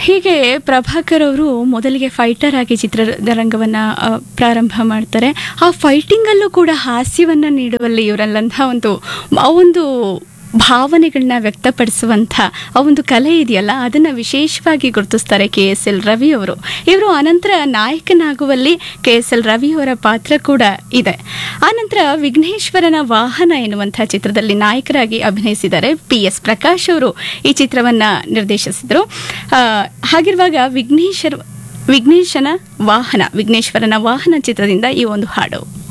ಹೀಗೆ ಪ್ರಭಾಕರ್ ಅವರು ಮೊದಲಿಗೆ ಫೈಟರ್ ಆಗಿ ಚಿತ್ರರಂಗವನ್ನ ಆ, ಪ್ರಾರಂಭ ಮಾಡ್ತಾರೆ ಆ ಫೈಟಿಂಗ್ ಅಲ್ಲೂ ಕೂಡ ಹಾಸ್ಯವನ್ನ ನೀಡುವಲ್ಲಿ ಇವರಲ್ಲಂತಹ ಒಂದು ಆ ಒಂದು ಭಾವನೆಗಳನ್ನ ವ್ಯಕ್ತಪಡಿಸುವಂಥ ಆ ಒಂದು ಕಲೆ ಇದೆಯಲ್ಲ ಅದನ್ನ ವಿಶೇಷವಾಗಿ ಗುರುತಿಸ್ತಾರೆ ಕೆ ಎಸ್ ಎಲ್ ರವಿ ಅವರು ಇವರು ಅನಂತರ ನಾಯಕನಾಗುವಲ್ಲಿ ಕೆ ಎಸ್ ಎಲ್ ರವಿ ಅವರ ಪಾತ್ರ ಕೂಡ ಇದೆ ಆನಂತರ ವಿಘ್ನೇಶ್ವರನ ವಾಹನ ಎನ್ನುವಂಥ ಚಿತ್ರದಲ್ಲಿ ನಾಯಕರಾಗಿ ಅಭಿನಯಿಸಿದ್ದಾರೆ ಪಿ ಎಸ್ ಪ್ರಕಾಶ್ ಅವರು ಈ ಚಿತ್ರವನ್ನ ನಿರ್ದೇಶಿಸಿದರು ಆ, ಹಾಗಿರುವಾಗ ವಿಘ್ನೇಶ್ವರ ವಿಘ್ನೇಶನ ವಾಹನ ವಿಘ್ನೇಶ್ವರನ ವಾಹನ ಚಿತ್ರದಿಂದ ಈ ಒಂದು ಹಾಡು